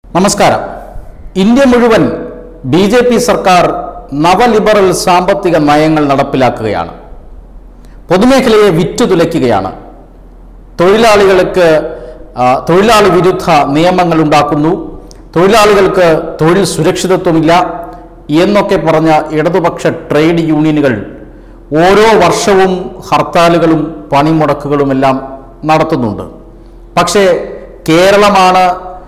നമസ്കാരം ഇന്ത്യ മുഴുവൻ B J P സർക്കാർ നവലിബറൽ സാമ്പത്തിക നയങ്ങൾ നടപ്പിലാക്കുകയാണ് പൊതുമേഖലയെ വിറ്റുതുലയ്ക്കുകയാണ് തൊഴിലാളികൾക്ക് ആ, തൊഴിലാളി വിരുദ്ധ നിയമങ്ങൾ ഉണ്ടാക്കുന്നു തൊഴിലാളികൾക്ക് തൊഴിൽ സുരക്ഷിതത്വമില്ല എന്നൊക്കെ പറഞ്ഞ ഇടതുപക്ഷ ട്രേഡ് യൂണിയനുകൾ ഓരോ വർഷവും ഹർത്താലുകളും പണിമുടക്കുകളുമെല്ലാം നടത്തുന്നുണ്ട് പക്ഷേ കേരളമാണ്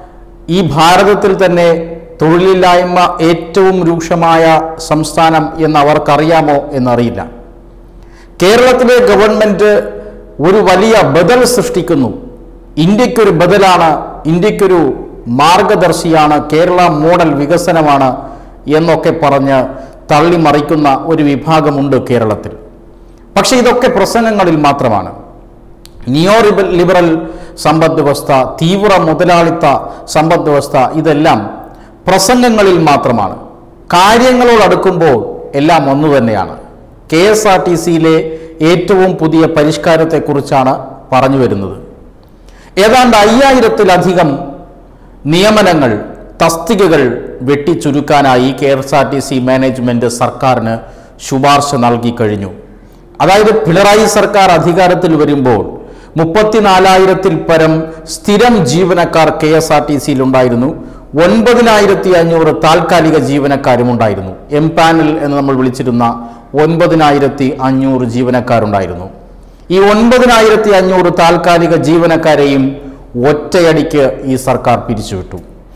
ഈ ഭാരതത്തിൽ തന്നെ തൊഴിലില്ലായ്മ ഏറ്റവും രൂക്ഷമായ സംസ്ഥാനം എന്ന് അവർക്കറിയാമോ എന്നറിയില്ല കേരളത്തിലെ ഗവൺമെന്റ് ഒരു വലിയ ബദൽ സൃഷ്ടിക്കുന്നു ഇന്ത്യക്കൊരു ബദലാണ് ഇന്ത്യക്കൊരു മാർഗദർശിയാണ് കേരള മോഡൽ വികസനമാണ് എന്നൊക്കെ പറഞ്ഞ് തള്ളിമറിക്കുന്ന ഒരു വിഭാഗമുണ്ട് കേരളത്തിൽ പക്ഷേ ഇതൊക്കെ പ്രസംഗങ്ങളിൽ മാത്രമാണ് നിയോ ലിബ- ലിബറൽ സമ്പദ് വ്യവസ്ഥ തീവ്ര മുതലാളിത്ത സമ്പദ് വ്യവസ്ഥ ഇതെല്ലാം പ്രസംഗങ്ങളിൽ മാത്രമാണ് കാര്യങ്ങളോട് അടുക്കുമ്പോൾ എല്ലാം ഒന്നു തന്നെയാണ് കെ എസ് ആർ ടി സിയിലെ ഏറ്റവും പുതിയ പരിഷ്കാരത്തെക്കുറിച്ചാണ് പറഞ്ഞു വരുന്നത് ഏതാണ്ട് അയ്യായിരത്തിലധികം നിയമനങ്ങൾ തസ്തികകൾ വെട്ടിച്ചുരുക്കാനായി K S R T C management സർക്കാരിന് ശുപാർശ നൽകി കഴിഞ്ഞു അതായത് പിണറായി സർക്കാർ അധികാരത്തിൽ വരുമ്പോൾ മുപ്പത്തിനാലായിരത്തിൽ പരം സ്ഥിരം ജീവനക്കാർ കെ എസ് ആർ ടി സിയിൽ ഉണ്ടായിരുന്നു ഒൻപതിനായിരത്തി അഞ്ഞൂറ് താൽക്കാലിക ജീവനക്കാരും ഉണ്ടായിരുന്നു എം പാനൽ എന്ന് നമ്മൾ വിളിച്ചിരുന്ന ഒൻപതിനായിരത്തി അഞ്ഞൂറ് ജീവനക്കാരുണ്ടായിരുന്നു ഈ ഒൻപതിനായിരത്തി അഞ്ഞൂറ് താൽക്കാലിക ജീവനക്കാരെയും ഒറ്റയടിക്ക് ഈ സർക്കാർ പിരിച്ചുവിട്ടു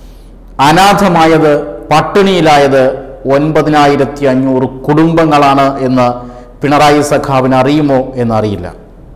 അനാഥമായത് പട്ടിണിയിലായത് ഒൻപതിനായിരത്തി അഞ്ഞൂറ് കുടുംബങ്ങളാണ് എന്ന് പിണറായി സഖാവിന് അറിയുമോ എന്നറിയില്ല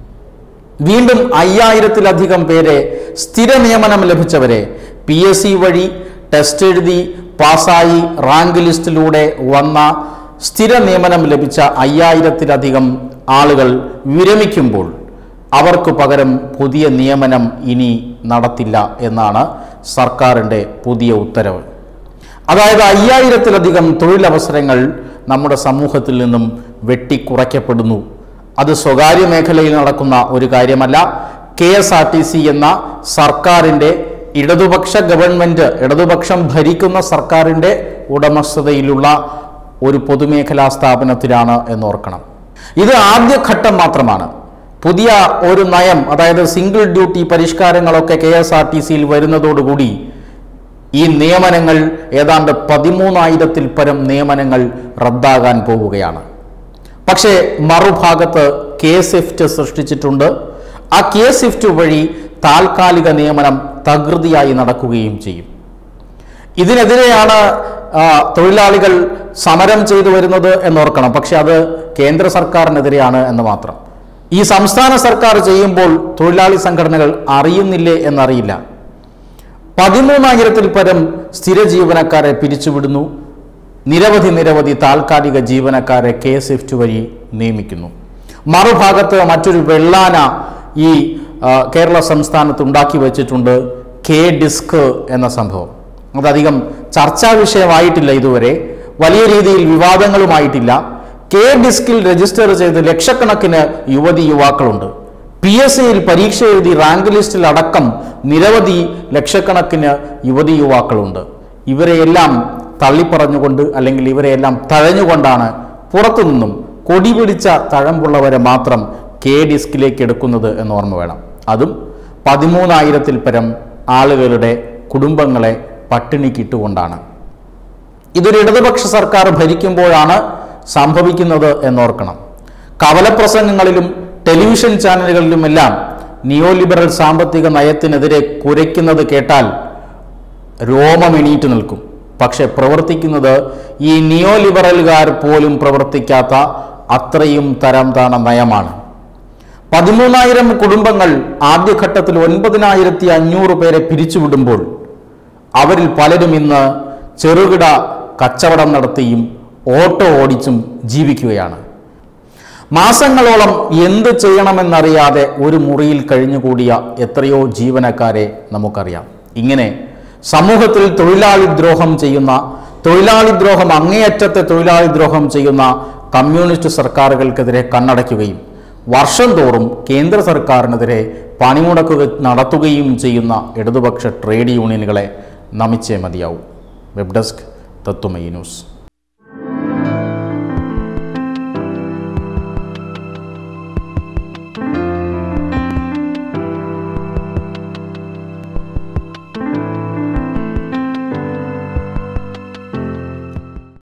വീണ്ടും അയ്യായിരത്തിലധികം പേരെ സ്ഥിര നിയമനം ലഭിച്ചവരെ പി എസ് സി വഴി ടെസ്റ്റ് എഴുതി പാസ്സായി റാങ്ക് ലിസ്റ്റിലൂടെ വന്ന സ്ഥിര നിയമനം ലഭിച്ച അയ്യായിരത്തിലധികം ആളുകൾ വിരമിക്കുമ്പോൾ അവർക്ക് പകരം പുതിയ നിയമനം ഇനി നടത്തില്ല എന്നാണ് സർക്കാരിൻ്റെ പുതിയ ഉത്തരവ് അതായത് അയ്യായിരത്തിലധികം തൊഴിലവസരങ്ങൾ നമ്മുടെ സമൂഹത്തിൽ നിന്നും വെട്ടിക്കുറയ്ക്കപ്പെടുന്നു അത് സ്വകാര്യ മേഖലയിൽ നടക്കുന്ന ഒരു കാര്യമല്ല K S R T C എന്ന സർക്കാരിൻ്റെ ഇടതുപക്ഷ ഗവൺമെന്റ് ഇടതുപക്ഷം ഭരിക്കുന്ന സർക്കാരിൻ്റെ ഉടമസ്ഥതയിലുള്ള ഒരു പൊതുമേഖലാ സ്ഥാപനത്തിലാണ് എന്നോർക്കണം ഇത് ആദ്യഘട്ടം മാത്രമാണ് പുതിയ ഒരു നയം അതായത് സിംഗിൾ ഡ്യൂട്ടി പരിഷ്കാരങ്ങളൊക്കെ കെ എസ് ആർ ടി സിയിൽ വരുന്നതോടുകൂടി ഈ നിയമനങ്ങൾ ഏതാണ്ട് പതിമൂന്നായിരത്തിൽ പരം നിയമനങ്ങൾ റദ്ദാകാൻ പോവുകയാണ് പക്ഷേ മറുഭാഗത്ത് കെ സ്വിഫ്റ്റ് സൃഷ്ടിച്ചിട്ടുണ്ട് ആ കെ സ്വിഫ്റ്റ് വഴി താൽക്കാലിക നിയമനം തകൃതിയായി നടക്കുകയും ചെയ്യും ഇതിനെതിരെയാണ് ആ, തൊഴിലാളികൾ സമരം ചെയ്തു വരുന്നത് എന്നോർക്കണം പക്ഷെ അത് കേന്ദ്ര സർക്കാരിനെതിരെയാണ് എന്ന് മാത്രം ഈ സംസ്ഥാന സർക്കാർ ചെയ്യുമ്പോൾ തൊഴിലാളി സംഘടനകൾ അറിയുന്നില്ലേ എന്നറിയില്ല പതിമൂന്നായിരത്തിൽ പരം സ്ഥിര ജീവനക്കാരെ പിരിച്ചുവിടുന്നു നിരവധി നിരവധി താൽക്കാലിക ജീവനക്കാരെ കെ സ്വിഫ്റ്റ് വഴി നിയമിക്കുന്നു മറുഭാഗത്ത് മറ്റൊരു വെള്ളാന ഈ ആ, കേരള സംസ്ഥാനത്ത് ഉണ്ടാക്കി വച്ചിട്ടുണ്ട് കെ ഡിസ്ക് എന്ന സംഭവം അതധികം ചർച്ചാ വിഷയമായിട്ടില്ല ഇതുവരെ വലിയ രീതിയിൽ വിവാദങ്ങളുമായിട്ടില്ല കെ ഡിസ്കിൽ രജിസ്റ്റർ ചെയ്ത് ലക്ഷക്കണക്കിന് യുവതി യുവാക്കളുണ്ട് പി എസ് സിയിൽ പരീക്ഷ എഴുതി റാങ്ക് ലിസ്റ്റിൽ അടക്കം നിരവധി ലക്ഷക്കണക്കിന് യുവതി യുവാക്കളുണ്ട് ഇവരെയെല്ലാം തള്ളിപ്പറഞ്ഞുകൊണ്ട് അല്ലെങ്കിൽ ഇവരെയെല്ലാം തഴഞ്ഞുകൊണ്ടാണ് പുറത്തുനിന്നും കൊടി പിടിച്ച തഴമ്പുള്ളവരെ മാത്രം കെ ഡിസ്കിലേക്ക് എടുക്കുന്നത് എന്ന് ഓർമ്മ വേണം അതും പതിമൂന്നായിരത്തിൽ പരം ആളുകളുടെ കുടുംബങ്ങളെ പട്ടിണിക്കിട്ടുകൊണ്ടാണ് ഇതൊരു ഇടതുപക്ഷ സർക്കാർ ഭരിക്കുമ്പോഴാണ് സംഭവിക്കുന്നത് എന്നോർക്കണം കവലപ്രസംഗങ്ങളിലും ടെലിവിഷൻ ചാനലുകളിലുമെല്ലാം നിയോ ലിബറൽ സാമ്പത്തിക നയത്തിനെതിരെ കുരയ്ക്കുന്നത് കേട്ടാൽ രോമം എണീറ്റ് നിൽക്കും പക്ഷെ പ്രവർത്തിക്കുന്നത് ഈ നിയോ ലിബറലുകാർ പോലും പ്രവർത്തിക്കാത്ത അത്രയും തരം താണ നയമാണ് പതിമൂന്നായിരം കുടുംബങ്ങൾ ആദ്യഘട്ടത്തിൽ ഒൻപതിനായിരത്തി അഞ്ഞൂറ് പേരെ പിരിച്ചുവിടുമ്പോൾ അവരിൽ പലരും ഇന്ന് ചെറുകിട കച്ചവടം നടത്തിയും ഓട്ടോ ഓടിച്ചും ജീവിക്കുകയാണ് മാസങ്ങളോളം എന്ത് ചെയ്യണമെന്നറിയാതെ ഒരു മുറിയിൽ കഴിഞ്ഞുകൂടിയ എത്രയോ ജീവനക്കാരെ നമുക്കറിയാം ഇങ്ങനെ സമൂഹത്തിൽ തൊഴിലാളി ദ്രോഹം ചെയ്യുന്ന തൊഴിലാളി ദ്രോഹം അങ്ങേയറ്റത്തെ തൊഴിലാളി ദ്രോഹം ചെയ്യുന്ന കമ്മ്യൂണിസ്റ്റ് സർക്കാരുകൾക്കെതിരെ കണ്ണടയ്ക്കുകയും വർഷം തോറും കേന്ദ്ര സർക്കാരിനെതിരെ പണിമുടക്കുക നടത്തുകയും ചെയ്യുന്ന ഇടതുപക്ഷ ട്രേഡ് യൂണിയനുകളെ നമിച്ചേ മതിയാവും വെബ് ഡെസ്ക് തത്വമയി ന്യൂസ്